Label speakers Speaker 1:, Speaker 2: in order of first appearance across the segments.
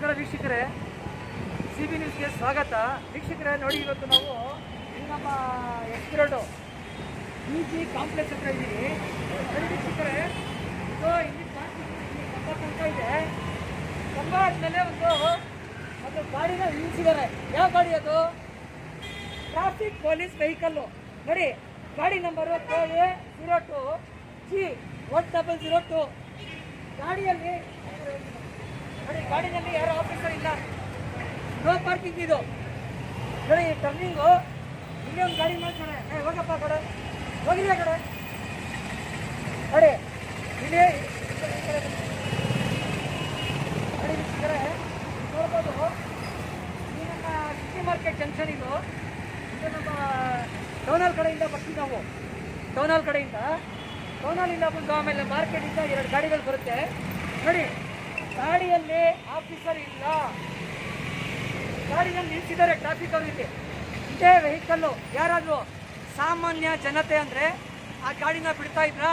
Speaker 1: ನಮಸ್ಕಾರ ವೀಕ್ಷಕರೇ C B ನ್ಯೂಸ್ಗೆ ಸ್ವಾಗತ ವೀಕ್ಷಕರೇ ನೋಡಿ ಇವತ್ತು ನಾವು ಇದು ನಮ್ಮ ಎಕ್ಸ್ಪಿರೋಡು ಬಿ ಜಿ ಕಾಂಪ್ಲೆಕ್ಸ್ ಹತ್ರ ಇದ್ದೀವಿ ನೋಡಿ ವೀಕ್ಷಕರೇ ಇದು ಇಲ್ಲಿ ಕಂಬ ತನಕ ಇದೆ ಕಂಬ ಆದಮೇಲೆ ಒಂದು ಒಂದು ಗಾಡಿನ ನಿಲ್ಲಿಸಿದ್ದಾರೆ ಯಾವ ಗಾಡಿ ಅದು ಟ್ರಾಫಿಕ್ ಪೊಲೀಸ್ ವೆಹಿಕಲ್ಲು ನೋಡಿ ಗಾಡಿ number K A zero two G one double zero two ಗಾಡಿಯಲ್ಲಿ ನೋಡಿ ಗಾಡಿನಲ್ಲಿ ಯಾರು ಆಫೀಸರ್ ಇಲ್ಲ ನೋ ಪಾರ್ಕಿಂಗ್ ಇದು ನೋಡಿ ಟರ್ನಿಂಗು ಇಲ್ಲೇ ಒಂದು ಗಾಡಿ ಮಾಡ್ತಾರೆ ಏ ಹೋಗಪ್ಪ ಕಡೆ ಹೋಗಿದ್ಯಾ ಕಡೆ ನೋಡಿ ಇಲ್ಲಿ ನೋಡಿ ವೀಕ್ಷಕರೇ, ನೋಡ್ಬೋದು ಈ ನಮ್ಮ ಸಿಟಿ ಮಾರ್ಕೆಟ್ ಜಂಕ್ಷನ್ ಇದು ಇದು ನಮ್ಮ ಟೌನ್ ಹಾಲ್ ಕಡೆಯಿಂದ ಬರ್ತೀವಿ ನಾವು ಟೌನ್ ಹಾಲ್ ಕಡೆಯಿಂದ ಟೌನ್ ಹಾಲಿಂದ ಬಂದು ಆಮೇಲೆ ಮಾರ್ಕೆಟಿಂದ ಎರಡು ಗಾಡಿಗಳು ಬರುತ್ತೆ ನೋಡಿ ಗಾಡಿಯಲ್ಲಿ ಆಫೀಸರ್ ಇಲ್ಲ ಗಾಡಿನಲ್ಲಿ ನಿಲ್ಸಿದ್ದಾರೆ ಟ್ರಾಫಿಕ್ ಅವರು ಇಲ್ಲಿ ಇದೇ ವೆಹಿಕಲ್ಲು ಯಾರಾದರೂ ಸಾಮಾನ್ಯ ಜನತೆ ಅಂದರೆ ಆ ಗಾಡಿನ ಬಿಡ್ತಾ ಇದ್ರಾ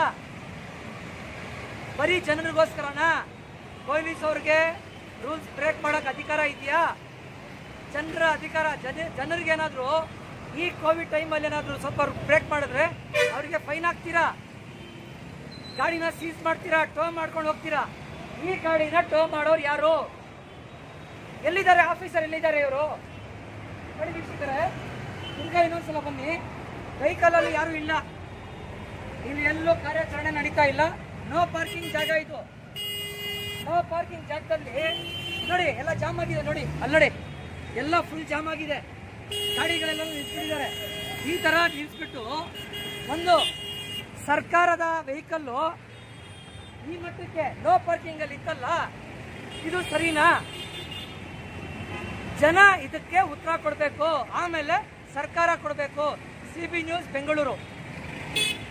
Speaker 1: ಬರೀ ಜನರಿಗೋಸ್ಕರನಾ ಪೊಲೀಸ್ ಅವ್ರಿಗೆ ರೂಲ್ಸ್ ಬ್ರೇಕ್ ಮಾಡೋಕೆ ಅಧಿಕಾರ ಇದೆಯಾ ಜನರ ಅಧಿಕಾರ ಜನ ಜನರಿಗೇನಾದರೂ ಈ ಕೋವಿಡ್ ಟೈಮಲ್ಲಿ ಏನಾದರೂ ಸ್ವಲ್ಪ ಬ್ರೇಕ್ ಮಾಡಿದ್ರೆ ಅವರಿಗೆ ಫೈನ್ ಹಾಕ್ತೀರಾ ಗಾಡಿನ ಸೀಸ್ ಮಾಡ್ತೀರಾ ಟೋ ಮಾಡ್ಕೊಂಡು ಹೋಗ್ತೀರಾ ಈ ಗಾಡಿನ ಟೋ ಮಾಡೋರು ಯಾರು ಎಲ್ಲಿದ್ದಾರೆ ಆಫೀಸರ್ ಎಲ್ಲಿದ್ದಾರೆ ಇವರು ನೋಡಿ ವೀಕ್ಷಕರೇ ತಿರ್ಗಾ ಇನ್ನೊಂದ್ಸಲ ಬನ್ನಿ ವೆಹಿಕಲಲ್ಲಿ ಯಾರೂ ಇಲ್ಲ ಇಲ್ಲಿ ಎಲ್ಲೂ ಕಾರ್ಯಾಚರಣೆ ನಡೀತಾ ಇಲ್ಲ ನೋ ಪಾರ್ಕಿಂಗ್ ಜಾಗ ಇದು ನೋ ಪಾರ್ಕಿಂಗ್ ಜಾಗದಲ್ಲಿ ನೋಡಿ ಎಲ್ಲ ಜಾಮ್ ಆಗಿದೆ ನೋಡಿ ಅಲ್ಲಿ ನೋಡಿ ಎಲ್ಲ ಫುಲ್ ಜಾಮ್ ಆಗಿದೆ ಗಾಡಿಗಳೆಲ್ಲ ನಿಲ್ಸ್ಬಿಟ್ಟಿದ್ದಾರೆ ಈ ತರ ನಿಲ್ಸ್ಬಿಟ್ಟು ಒಂದು ಸರ್ಕಾರದ ವೆಹಿಕಲ್ಲು ಈ ಮಟ್ಟಕ್ಕೆ ನೋ ಪಾರ್ಕಿಂಗ್ ಅಲ್ಲಿ ಇತ್ತಲ್ಲ ಇದು ಸರಿನಾ ಜನ ಇದಕ್ಕೆ ಉತ್ತರ ಕೊಡಬೇಕು ಆಮೇಲೆ ಸರ್ಕಾರ ಕೊಡಬೇಕು ಸಿ ಬಿ ನ್ಯೂಸ್ ಬೆಂಗಳೂರು